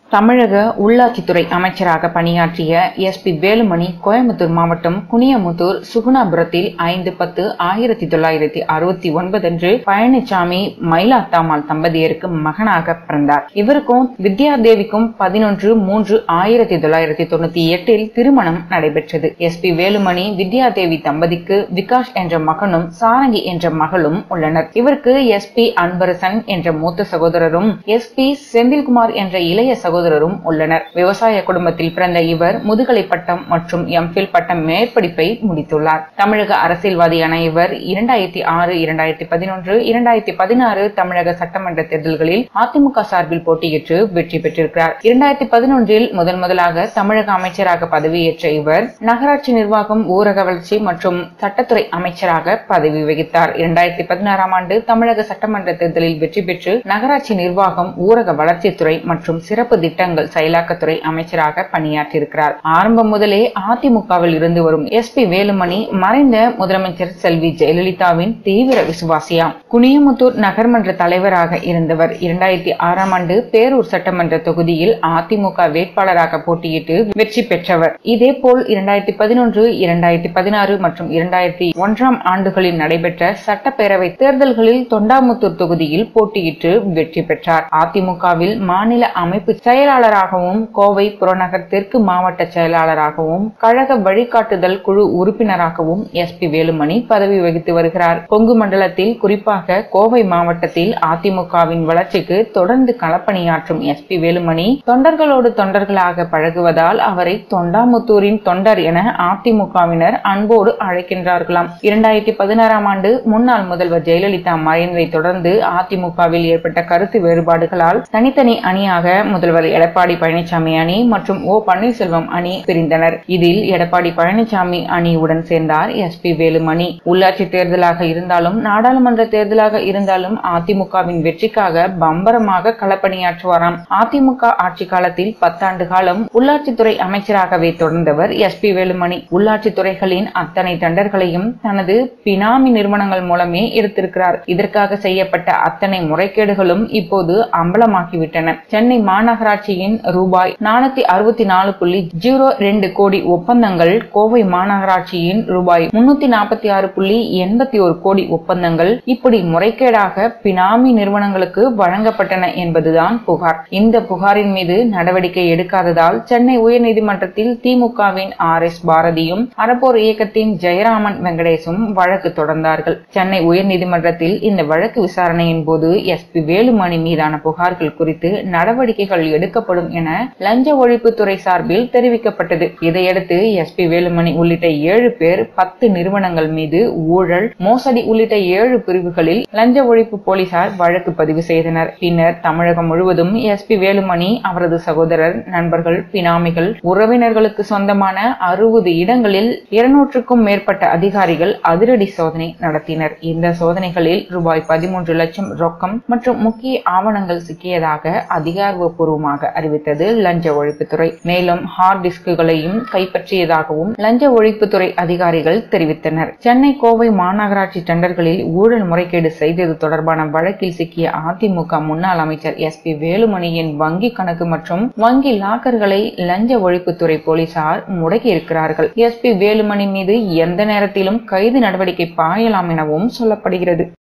தமிழக உள்ளாட்சித்துறை அமைச்சராக பணியாற்றிய எஸ் பி வேலுமணி கோயம்புத்தூர் மாவட்டம் குனியமுத்தூர் சுகுணாபுரத்தில் ஐந்து பத்து ஆயிரத்தி தொள்ளாயிரத்தி அறுபத்தி ஒன்பதன்று பழனிசாமி மயிலாத்தாமாள் தம்பதியருக்கு மகனாக பிறந்தார் இவருக்கும் வித்யாதேவிக்கும் பதினொன்று மூன்று ஆயிரத்தி தொள்ளாயிரத்தி தொண்ணூத்தி எட்டில் திருமணம் நடைபெற்றது எஸ் பி வேலுமணி வித்யாதேவி தம்பதிக்கு விகாஷ் என்ற மகனும் சாரங்கி என்ற மகளும் உள்ளனர் இவருக்கு எஸ் பி அன்பரசன் என்ற மூத்த சகோதரரும் எஸ் பி செந்தில்குமார் என்ற இளைய சகோதரரும் உள்ளனர் விவசாய குடும்பத்தில் பிறந்த இவர் முதுகலை பட்டம் மற்றும் எம்ஃபில் பட்டம் மேற்படிப்பை முடித்துள்ளார் தமிழக அரசியல்வாதியான இவர் இரண்டாயிரத்தி ஆறு இரண்டாயிரத்தி பதினொன்று இரண்டாயிரத்தி பதினாறு தமிழக சட்டமன்ற தேர்தல்களில் அதிமுக சார்பில் போட்டியிட்டு வெற்றி பெற்றிருக்கிறார் இரண்டாயிரத்தி பதினொன்றில் முதன் முதலாக தமிழக அமைச்சராக பதவியேற்ற இவர் நகராட்சி நிர்வாகம் ஊரக வளர்ச்சி மற்றும் சட்டத்துறை அமைச்சராக பதவி வகித்தார் இரண்டாயிரத்தி பதினாறாம் ஆண்டு தமிழக சட்டமன்ற தேர்தலில் வெற்றி பெற்று நகராட்சி நிர்வாகம் ஊரக வளர்ச்சித்துறை மற்றும் சிறப்பு திட்டங்கள் செயலாக்கத்துறை அமைச்சராக பணியாற்றியிருக்கிறார் ஆரம்பம் முதலே அதிமுகவில் இருந்து வரும் எஸ் பி வேலுமணி மறைந்த முதலமைச்சர் செல்வி ஜெயலலிதாவின் தீவிர விசுவாசியாம் குனியமுத்தூர் நகர்மன்ற தலைவராக இருந்தவர் இரண்டாயிரத்தி ஆறாம் ஆண்டு பேரூர் சட்டமன்ற தொகுதியில் அதிமுக வேட்பாளராக போட்டியிட்டு வெற்றி பெற்றவர் இதேபோல் இரண்டாயிரத்தி பதினொன்று இரண்டாயிரத்தி பதினாறு மற்றும் இரண்டாயிரத்தி ஒன்றாம் ஆண்டுகளில் நடைபெற்ற சட்டப்பேரவை தேர்தல்களில் தொண்டாமுத்தூர் தொகுதியில் போட்டியிட்டு வெற்றி பெற்றார் அதிமுகவில் மாநில அமைப்பு செயலாளராகவும் கோவை புறநகர் தெற்கு மாவட்ட செயலாளராகவும் கழக வழிகாட்டுதல் குழு உறுப்பினராகவும் எஸ் பி வேலுமணி பதவி வகித்து வருகிறார் கொங்கு மண்டலத்தில் குறிப்பாக கோவை மாவட்டத்தில் அதிமுகவின் வளர்ச்சிக்கு தொடர்ந்து களப்பணியாற்றும் எஸ் பி வேலுமணி தொண்டர்களோடு தொண்டர்களாக பழகுவதால் அவரை தொண்டாமுத்தூரின் தொண்டர் என அதிமுகவினர் அன்போடு அழைக்கின்றார்களாம் இரண்டாயிரத்தி பதினாறாம் ஆண்டு முன்னாள் முதல்வர் ஜெயலலிதா மறைந்ததை தொடர்ந்து அதிமுகவில் ஏற்பட்ட கருத்து வேறுபாடுகளால் தனித்தனி அணியாக முதல்வர் எடப்பாடி பழனிசாமி அணி மற்றும் ஓ பன்னீர்செல்வம் அணி பிரிந்தனர் இதில் எடப்பாடி பழனிசாமி அணியுடன் சேர்ந்தார் எஸ் பி வேலுமணி உள்ளாட்சி தேர்தலாக இருந்தாலும் நாடாளுமன்ற தேர்தலாக இருந்தாலும் அதிமுகவின் வெற்றிக்காக பம்பரமாக களப்பணியாற்றுவாராம் அதிமுக ஆட்சி காலத்தில் பத்தாண்டு காலம் உள்ளாட்சித்துறை அமைச்சராகவே தொடர்ந்தவர் எஸ் பி வேலுமணி உள்ளாட்சி துறைகளின் அத்தனை டண்டர்களையும் தனது பினாமி நிறுவனங்கள் மூலமே எடுத்திருக்கிறார் இதற்காக செய்யப்பட்ட அத்தனை முறைகேடுகளும் இப்போது அம்பலமாகிவிட்டன சென்னை மாநகராட்சியின் ரூபாய் நானூத்தி அறுபத்தி நாலு புள்ளி ஜீரோ ரெண்டு கோடி ஒப்பந்தங்கள் கோவை மாநகராட்சியின் ரூபாய் முன்னூத்தி நாற்பத்தி ஆறு புள்ளி எண்பத்தி ஒரு கோடி ஒப்பந்தங்கள் இப்படி முறைகேடாக பினாமி நிறுவனங்களுக்கு வழங்கப்பட்டன என்பதுதான் புகார் இந்த புகாரின் மீது நடவடிக்கை எடுக்காததால் சென்னை உயர்நீதிமன்றத்தில் திமுகவின் ஆர் எஸ் பாரதியும் அறப்போர் இயக்கத்தின் ஜெயராமன் வெங்கடேசும் வழக்கு தொடர்ந்தார்கள் சென்னை உயர்நீதிமன்றத்தில் இந்த வழக்கு விசாரணையின் போது எஸ் பி வேலுமணி மீதான புகார்கள் குறித்து நடவடிக்கைகள் எடுக்கப்படும் என லஞ்ச ஒழிப்புத்துறை சார்பில் தெரிவிக்கப்பட்டது இதையடுத்து எஸ் பி வேலுமணி உள்ளிட்ட ஏழு பேர் பத்து நிறுவனங்கள் மீது ஊழல் மோசடி உள்ளிட்ட ஏழு பிரிவுகளில் லஞ்ச ஒழிப்பு போலீசார் வழக்கு பதிவு செய்தனர் பின்னர் தமிழகம் முழுவதும் எஸ் பி வேலுமணி அவரது சகோதரர் நண்பர்கள் பினாமிகள் உறவினர்களுக்கு சொந்தமான அறுபது இடங்களில் இருநூற்றுக்கும் மேற்பட்ட அதிகாரிகள் அதிரடி சோதனை நடத்தினர் இந்த சோதனைகளில் ரூபாய் பதிமூன்று லட்சம் ரொக்கம் மற்றும் முக்கிய ஆவணங்கள் சிக்கியதாக அதிகாரப்பூர்வமாக அறிவித்தது லஞ்ச ஒழிப்புத்துறை மேலும் ஹார்ட் டிஸ்குகளையும் கைப்பற்றியதாகவும் லஞ்ச ஒழிப்புத்துறை அதிகாரிகள் தெரிவித்தனர் சென்னை கோவை மாநகராட்சி டெண்டர்களில் ஊழல் முறைகேடு செய்தது தொடர்பான வழக்கில் சிக்கிய அதிமுக முன்னாள் அமைச்சர் எஸ் பி வேலுமணியின் வங்கி கணக்கு மற்றும் வங்கி லாக்கர்களை லஞ்ச ஒழிப்புத்துறை போலீசார் முடக்கியிருக்கிறார்கள் எஸ் பி வேலுமணி மீது எந்த நேரத்திலும் கைது நடவடிக்கை பாயலாம் எனவும் சொல்லப்படுகிறது